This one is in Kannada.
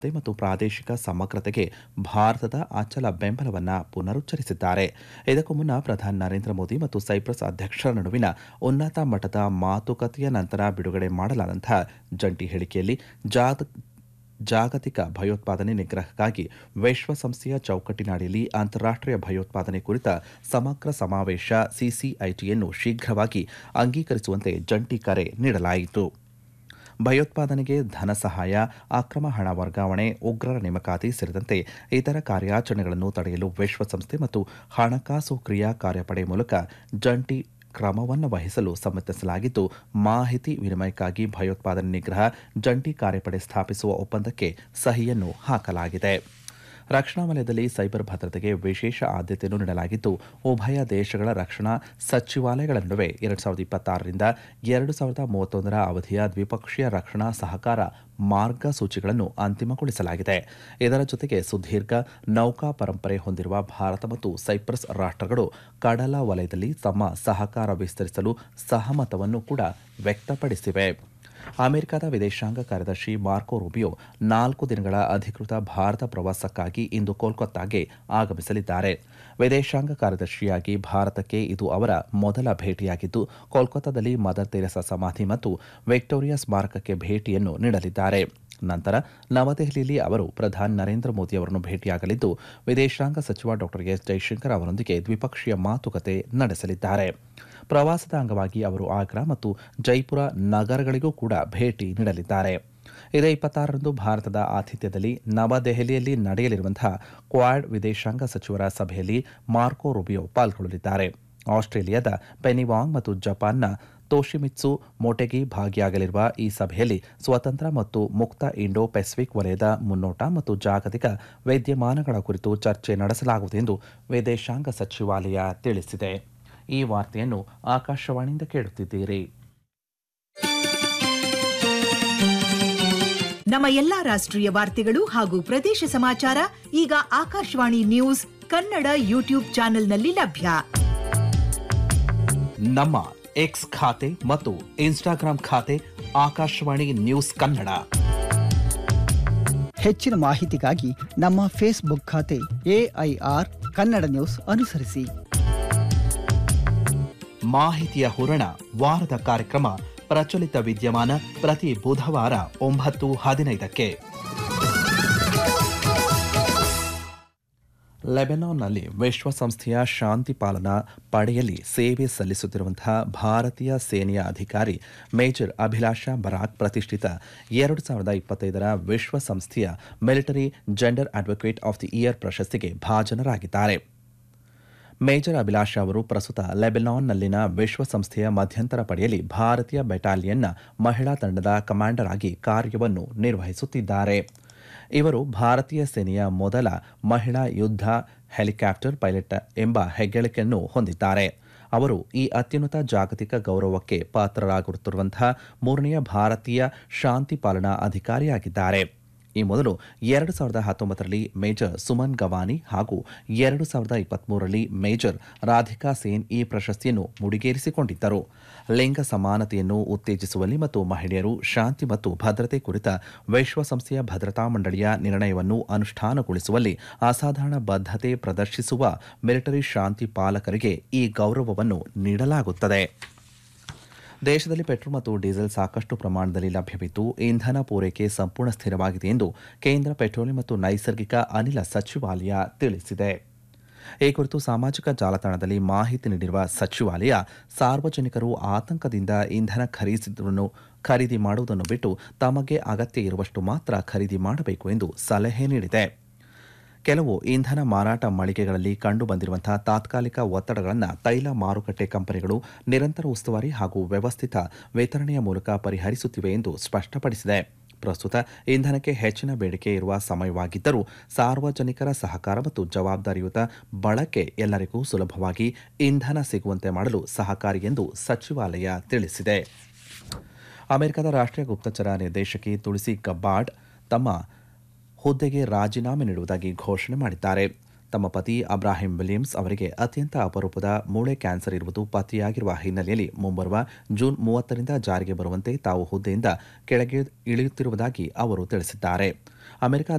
ಮತ್ತು ಪ್ರಾದೇಶಿಕ ಸಮಗ್ರತೆಗೆ ಭಾರತದ ಅಚಲ ಬೆಂಬಲವನ್ನು ಪುನರುಚ್ಚರಿಸಿದ್ದಾರೆ ಇದಕ್ಕೂ ಮುನ್ನ ಪ್ರಧಾನಿ ನರೇಂದ್ರ ಮೋದಿ ಮತ್ತು ಸೈಪ್ರಸ್ ಅಧ್ಯಕ್ಷರ ನಡುವಿನ ಉನ್ನತ ಮಟ್ಟದ ಮಾತುಕತೆಯ ನಂತರ ಬಿಡುಗಡೆ ಮಾಡಲಾದಂತಹ ಜಂಟಿ ಹೇಳಿಕೆಯಲ್ಲಿ ಜಾಗ ಜಾಗತಿಕ ಭಯೋತ್ಪಾದನೆ ನಿಗ್ರಹಕ್ಕಾಗಿ ವಿಶ್ವಸಂಸ್ಥೆಯ ಚೌಕಟ್ಟಿನಡಿಯಲ್ಲಿ ಅಂತಾರಾಷ್ಟ್ರೀಯ ಭಯೋತ್ಪಾದನೆ ಕುರಿತ ಸಮಗ್ರ ಸಮಾವೇಶ ಸಿಸಿಐಟಿಯನ್ನು ಶೀಘ್ರವಾಗಿ ಅಂಗೀಕರಿಸುವಂತೆ ಜಂಟಿ ಕರೆ ನೀಡಲಾಯಿತು ಭಯೋತ್ಪಾದನೆಗೆ ಧನ ಸಹಾಯ ಅಕ್ರಮ ಹಣ ವರ್ಗಾವಣೆ ಉಗ್ರರ ನೇಮಕಾತಿ ಸೇರಿದಂತೆ ಇತರ ಕಾರ್ಯಾಚರಣೆಗಳನ್ನು ತಡೆಯಲು ವಿಶ್ವಸಂಸ್ಥೆ ಮತ್ತು ಹಣಕಾಸು ಕ್ರಿಯಾ ಕಾರ್ಯಪಡೆ ಮೂಲಕ ಜಂಟಿ ಕ್ರಮವನ್ನು ವಹಿಸಲು ಸಮ್ಮತಿಸಲಾಗಿದ್ದು ಮಾಹಿತಿ ವಿನಿಮಯಕ್ಕಾಗಿ ಭಯೋತ್ಪಾದನೆ ನಿಗ್ರಹ ಜಂಟಿ ಕಾರ್ಯಪಡೆ ಸ್ಥಾಪಿಸುವ ಒಪ್ಪಂದಕ್ಕೆ ಸಹಿಯನ್ನು ಹಾಕಲಾಗಿದೆ ರಕ್ಷಣಾ ವಲಯದಲ್ಲಿ ಸೈಬರ್ ಭದ್ರತೆಗೆ ವಿಶೇಷ ಆದ್ಯತೆಯನ್ನು ನೀಡಲಾಗಿದ್ದು ಉಭಯ ದೇಶಗಳ ರಕ್ಷಣಾ ಸಚಿವಾಲಯಗಳ ನಡುವೆ ಎರಡು ಸಾವಿರದ ಇಪ್ಪತ್ತಾರರಿಂದ ಎರಡು ಸಾವಿರದ ಮೂವತ್ತೊಂದರ ಅವಧಿಯ ದ್ವಿಪಕ್ಷೀಯ ರಕ್ಷಣಾ ಸಹಕಾರ ಮಾರ್ಗಸೂಚಿಗಳನ್ನು ಅಂತಿಮಗೊಳಿಸಲಾಗಿದೆ ಇದರ ಜೊತೆಗೆ ಸುದೀರ್ಘ ನೌಕಾ ಪರಂಪರೆ ಹೊಂದಿರುವ ಭಾರತ ಮತ್ತು ಸೈಪ್ರಸ್ ರಾಷ್ಟ್ರಗಳು ಕಡಲ ವಲಯದಲ್ಲಿ ತಮ್ಮ ಸಹಕಾರ ವಿಸ್ತರಿಸಲು ಸಹಮತವನ್ನು ಕೂಡ ವ್ಯಕ್ತಪಡಿಸಿವೆ ಅಮೆರಿಕದ ವಿದೇಶಾಂಗ ಕಾರ್ಯದರ್ಶಿ ಮಾರ್ಕೊ ರೂಬಿಯೋ ನಾಲ್ಕು ದಿನಗಳ ಅಧಿಕೃತ ಭಾರತ ಪ್ರವಾಸಕ್ಕಾಗಿ ಇಂದು ಕೋಲ್ಕತ್ತಾಗೆ ಆಗಮಿಸಲಿದ್ದಾರೆ ವಿದೇಶಾಂಗ ಕಾರ್ಯದರ್ಶಿಯಾಗಿ ಭಾರತಕ್ಕೆ ಇದು ಅವರ ಮೊದಲ ಭೇಟಿಯಾಗಿದ್ದು ಕೋಲ್ಕತ್ತಾದಲ್ಲಿ ಮದರ್ ತೆರೆಸಾ ಸಮಾಧಿ ಮತ್ತು ವಿಕ್ಟೋರಿಯಾ ಸ್ಮಾರಕಕ್ಕೆ ಭೇಟಿಯನ್ನು ನೀಡಲಿದ್ದಾರೆ ನಂತರ ನವದೆಹಲಿಯಲ್ಲಿ ಅವರು ಪ್ರಧಾನಿ ನರೇಂದ್ರ ಮೋದಿ ಅವರನ್ನು ಭೇಟಿಯಾಗಲಿದ್ದು ವಿದೇಶಾಂಗ ಸಚಿವ ಡಾ ಎಸ್ ಜೈಶಂಕರ್ ಅವರೊಂದಿಗೆ ದ್ವಿಪಕ್ಷೀಯ ಮಾತುಕತೆ ನಡೆಸಲಿದ್ದಾರೆ ಪ್ರವಾಸದ ಅಂಗವಾಗಿ ಅವರು ಆಗ್ರಾ ಮತ್ತು ಜೈಪುರ ನಗರಗಳಿಗೂ ಕೂಡ ಭೇಟಿ ನೀಡಲಿದ್ದಾರೆ ಇದೇ ಇಪ್ಪತ್ತಾರರಂದು ಭಾರತದ ಆತಿಥ್ಯದಲ್ಲಿ ನವದೆಹಲಿಯಲ್ಲಿ ನಡೆಯಲಿರುವಂತಹ ಕ್ವಾಡ್ ವಿದೇಶಾಂಗ ಸಚಿವರ ಸಭೆಯಲ್ಲಿ ಮಾರ್ಕೊ ರುಬಿಯೋ ಪಾಲ್ಗೊಳ್ಳಲಿದ್ದಾರೆ ಆಸ್ಟ್ರೇಲಿಯಾದ ಪೆನಿವಾಂಗ್ ಮತ್ತು ಜಪಾನ್ನ ತೋಶಿಮಿತ್ಸು ಮೊಟೆಗಿ ಭಾಗಿಯಾಗಲಿರುವ ಈ ಸಭೆಯಲ್ಲಿ ಸ್ವತಂತ್ರ ಮತ್ತು ಮುಕ್ತ ಇಂಡೋ ಪೆಸಿಫಿಕ್ ವಲಯದ ಮುನ್ನೋಟ ಮತ್ತು ಜಾಗತಿಕ ವಿದ್ಯಮಾನಗಳ ಕುರಿತು ಚರ್ಚೆ ನಡೆಸಲಾಗುವುದು ಎಂದು ವಿದೇಶಾಂಗ ಸಚಿವಾಲಯ ತಿಳಿಸಿದೆ ಈ ವಾರ್ತೆಯನ್ನು ಆಕಾಶವಾಣಿಯಿಂದ ಕೇಳುತ್ತಿದ್ದೀರಿ ನಮ್ಮ ಎಲ್ಲಾ ರಾಷ್ಟ್ರೀಯ ವಾರ್ತೆಗಳು ಹಾಗೂ ಪ್ರದೇಶ ಸಮಾಚಾರ ಈಗ ಆಕಾಶವಾಣಿ ನ್ಯೂಸ್ ಕನ್ನಡ ಯೂಟ್ಯೂಬ್ ಚಾನೆಲ್ನಲ್ಲಿ ಲಭ್ಯ ನಮ್ಮ ಎಕ್ಸ್ ಖಾತೆ ಮತ್ತು ಇನ್ಸ್ಟಾಗ್ರಾಂ ಖಾತೆ ಆಕಾಶವಾಣಿ ನ್ಯೂಸ್ ಕನ್ನಡ ಹೆಚ್ಚಿನ ಮಾಹಿತಿಗಾಗಿ ನಮ್ಮ ಫೇಸ್ಬುಕ್ ಖಾತೆ ಎಐಆರ್ ಕನ್ನಡ ನ್ಯೂಸ್ ಅನುಸರಿಸಿ ಮಾಹಿತಿಯ ಹೂರಣ ವಾರದ ಕಾರ್ಯಕ್ರಮ ಪ್ರಚಲಿತ ವಿದ್ಯಮಾನ ಪ್ರತಿ ಬುಧವಾರ ಒಂಬತ್ತು ಹದಿನೈದಕ್ಕೆ ಲೆಬನಾನ್ನಲ್ಲಿ ವಿಶ್ವಸಂಸ್ಥೆಯ ಶಾಂತಿ ಪಾಲನಾ ಪಡೆಯಲ್ಲಿ ಸೇವೆ ಸಲ್ಲಿಸುತ್ತಿರುವಂತಹ ಭಾರತೀಯ ಸೇನೆಯ ಅಧಿಕಾರಿ ಮೇಜರ್ ಅಭಿಲಾಷಾ ಬರಾಕ್ ಪ್ರತಿಷ್ಠಿತ ಎರಡು ಸಾವಿರದ ಇಪ್ಪತ್ತೈದರ ವಿಶ್ವಸಂಸ್ಥೆಯ military gender advocate of the year ಪ್ರಶಸ್ತಿಗೆ ಭಾಜನರಾಗಿದ್ದಾರೆ ಮೇಜರ್ ಅಭಿಲಾಷ ಅವರು ಪ್ರಸ್ತುತ ಲೆಬನಾನ್ನಲ್ಲಿನ ವಿಶ್ವಸಂಸ್ಥೆಯ ಮಧ್ಯಂತರ ಪಡೆಯಲ್ಲಿ ಭಾರತೀಯ ಬೆಟಾಲಿಯನ್ನ ಮಹಿಳಾ ತಂಡದ ಕಮಾಂಡರ್ ಆಗಿ ಕಾರ್ಯವನ್ನು ನಿರ್ವಹಿಸುತ್ತಿದ್ದಾರೆ ಇವರು ಭಾರತೀಯ ಸೇನೆಯ ಮೊದಲ ಮಹಿಳಾ ಯುದ್ಧ ಹೆಲಿಕಾಪ್ಟರ್ ಪೈಲಟ್ ಎಂಬ ಹೆಗ್ಗಳಿಕೆಯನ್ನು ಹೊಂದಿದ್ದಾರೆ ಅವರು ಈ ಅತ್ಯುನ್ನತ ಜಾಗತಿಕ ಗೌರವಕ್ಕೆ ಪಾತ್ರರಾಗುತ್ತಿರುವಂತಹ ಮೂರನೆಯ ಭಾರತೀಯ ಶಾಂತಿ ಪಾಲನಾ ಅಧಿಕಾರಿಯಾಗಿದ್ದಾರೆ ಈ ಮೊದಲು ಎರಡು ಸಾವಿರದ ಹತ್ತೊಂಬತ್ತರಲ್ಲಿ ಮೇಜರ್ ಸುಮನ್ ಗವಾನಿ ಹಾಗೂ ಎರಡು ಸಾವಿರದ ಇಪ್ಪತ್ಮೂರರಲ್ಲಿ ಮೇಜರ್ ರಾಧಿಕಾ ಸೇನ್ ಈ ಪ್ರಶಸ್ತಿಯನ್ನು ಮುಡಿಗೇರಿಸಿಕೊಂಡಿದ್ದರು ಲಿಂಗ ಸಮಾನತೆಯನ್ನು ಉತ್ತೇಜಿಸುವಲ್ಲಿ ಮತ್ತು ಮಹಿಳೆಯರು ಶಾಂತಿ ಮತ್ತು ಭದ್ರತೆ ಕುರಿತ ವಿಶ್ವಸಂಸ್ಥೆಯ ಭದ್ರತಾ ಮಂಡಳಿಯ ನಿರ್ಣಯವನ್ನು ಅನುಷ್ಠಾನಗೊಳಿಸುವಲ್ಲಿ ಅಸಾಧಾರಣ ಬದ್ಧತೆ ಪ್ರದರ್ಶಿಸುವ ಮಿಲಿಟರಿ ಶಾಂತಿ ಪಾಲಕರಿಗೆ ಈ ಗೌರವವನ್ನು ನೀಡಲಾಗುತ್ತದೆ ದೇಶದಲ್ಲಿ ಪೆಟ್ರೋಲ್ ಮತ್ತು ಡೀಸೆಲ್ ಸಾಕಷ್ಟು ಪ್ರಮಾಣದಲ್ಲಿ ಲಭ್ಯವಿದ್ದು ಇಂಧನ ಪೂರೈಕೆ ಸಂಪೂರ್ಣ ಸ್ಥಿರವಾಗಿದೆ ಎಂದು ಕೇಂದ್ರ ಪೆಟ್ರೋಲಿಯಂ ಮತ್ತು ನೈಸರ್ಗಿಕ ಅನಿಲ ಸಚಿವಾಲಯ ತಿಳಿಸಿದೆ ಈ ಕುರಿತು ಸಾಮಾಜಿಕ ಜಾಲತಾಣದಲ್ಲಿ ಮಾಹಿತಿ ನೀಡಿರುವ ಸಚಿವಾಲಯ ಸಾರ್ವಜನಿಕರು ಆತಂಕದಿಂದ ಇಂಧನ ಖರೀದಿಸುವುದನ್ನು ಖರೀದಿ ಮಾಡುವುದನ್ನು ಬಿಟ್ಟು ತಮಗೆ ಅಗತ್ಯ ಇರುವಷ್ಟು ಮಾತ್ರ ಖರೀದಿ ಮಾಡಬೇಕು ಎಂದು ಸಲಹೆ ನೀಡಿದೆ ಕೆಲವು ಇಂಧನ ಮಾರಾಟ ಮಳಿಗೆಗಳಲ್ಲಿ ಕಂಡುಬಂದಿರುವಂತಹ ತಾತ್ಕಾಲಿಕ ಒತ್ತಡಗಳನ್ನು ತೈಲ ಮಾರುಕಟ್ಟೆ ಕಂಪನಿಗಳು ನಿರಂತರ ಉಸ್ತುವಾರಿ ಹಾಗೂ ವ್ಯವಸ್ಥಿತ ವಿತರಣೆಯ ಮೂಲಕ ಪರಿಹರಿಸುತ್ತಿವೆ ಎಂದು ಸ್ಪಷ್ಟಪಡಿಸಿದೆ ಪ್ರಸ್ತುತ ಇಂಧನಕ್ಕೆ ಹೆಚ್ಚಿನ ಬೇಡಿಕೆ ಇರುವ ಸಮಯವಾಗಿದ್ದರೂ ಸಾರ್ವಜನಿಕರ ಸಹಕಾರ ಮತ್ತು ಜವಾಬ್ದಾರಿಯುತ ಬಳಕೆ ಎಲ್ಲರಿಗೂ ಸುಲಭವಾಗಿ ಇಂಧನ ಸಿಗುವಂತೆ ಮಾಡಲು ಸಹಕಾರಿ ಎಂದು ಸಚಿವಾಲಯ ತಿಳಿಸಿದೆ ಅಮೆರಿಕದ ರಾಷ್ಟ್ರೀಯ ಗುಪ್ತಚರ ನಿರ್ದೇಶಕಿ ತುಳಸಿ ಗಬ್ಬಾರ್ಡ್ ತಮ್ಮ ಹುದ್ದೆಗೆ ರಾಜೀನಾಮೆ ನೀಡುವುದಾಗಿ ಘೋಷಣೆ ಮಾಡಿದ್ದಾರೆ ತಮ್ಮ ಪತಿ ಅಬ್ರಾಹಿಂ ವಿಲಿಯಮ್ಸ್ ಅವರಿಗೆ ಅತ್ಯಂತ ಅಪರೂಪದ ಮೂಳೆ ಕ್ಯಾನ್ಸರ್ ಇರುವುದು ಪತ್ತೆಯಾಗಿರುವ ಹಿನ್ನೆಲೆಯಲ್ಲಿ ಮುಂಬರುವ ಜೂನ್ ಮೂವತ್ತರಿಂದ ಜಾರಿಗೆ ಬರುವಂತೆ ತಾವು ಹುದ್ದೆಯಿಂದ ಕೆಳಗೆ ಇಳಿಯುತ್ತಿರುವುದಾಗಿ ಅವರು ತಿಳಿಸಿದ್ದಾರೆ ಅಮೆರಿಕ